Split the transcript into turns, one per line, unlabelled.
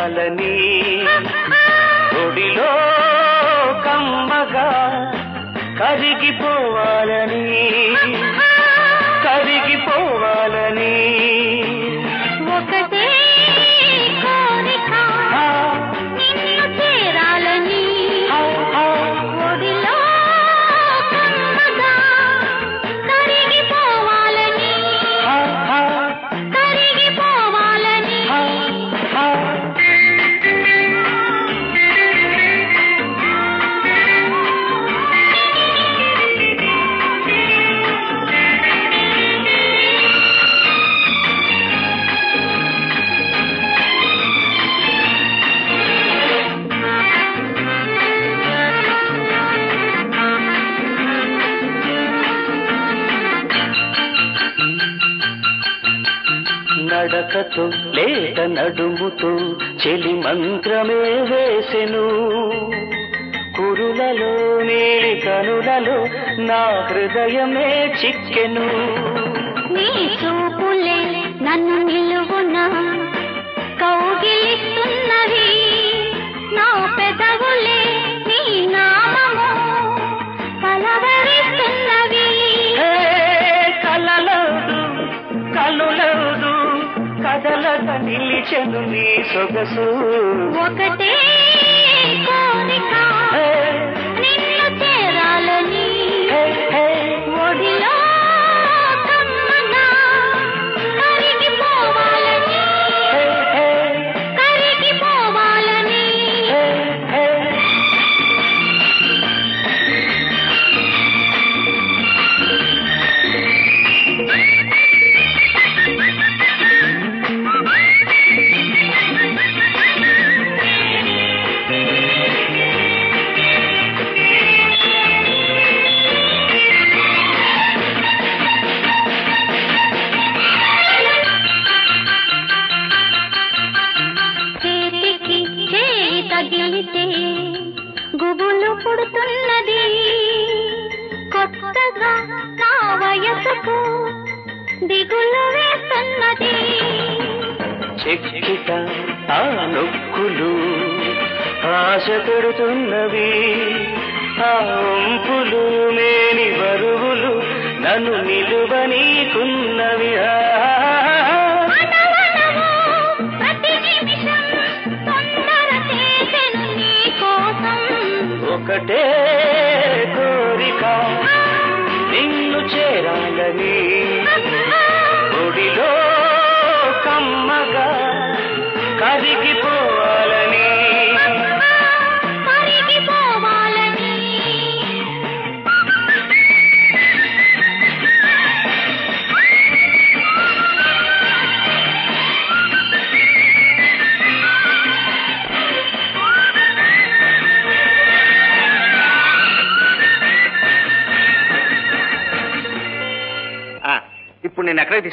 చేరాలని ఒడిలో కమ్మగా కరిగిపోవాలని కరిగిపోవాలని
ఒకటే కోరిక
ఆ,
నిన్ను చేరాలని
ఆ, ఆ.
ఒడిలో కమ్మగా కరిగిపోవాలని
ఆ, ఆ,
కరిగిపోవాలని
ఆ, ఆ. నడకతో లేత నడుముతో చెలి మంత్రమే వేసెను కురులలో నీలి కనులలో నా హృదయమే చిక్కెను
నీ చూపులే నన్ను నిలువున కౌగిలిస్తున్నవి నా పెదవులే నీ నామము పలవరిస్తున్నవి
హే కలలదు కనులదు కదలక నిలిచెను నీ సొగసు
ఒకటే కోరిక
హే,
నిన్ను చేరాలని
హే, హే.
ఒడిలో కమ్మగా కరిగిపోవాలని
హే, హే,
కరిగిపోవాలని
హే, హే.
చేతికి చేయి తగిలితే గుబులు పుడుతున్నది కొత్తగా నా వయసుకు దిగులు వేస్తున్నది
చెక్కిట ఆ నొక్కులు ఆశ పెడుతున్నవి ఆ వంపులు మేని బరువులు నన్ను నిలువనీకున్నవి ఆ.
అనవనవో ప్రతి నిమిషం తొందర చేసెను నీ కోసం
ఒకటే కోరిక నిన్ను చేరాలని ఒడిలో కమ్మగా కరిగిపోవాలని
కరిగిపోవాలని
ఇప్పుడు నేను ఎక్కడ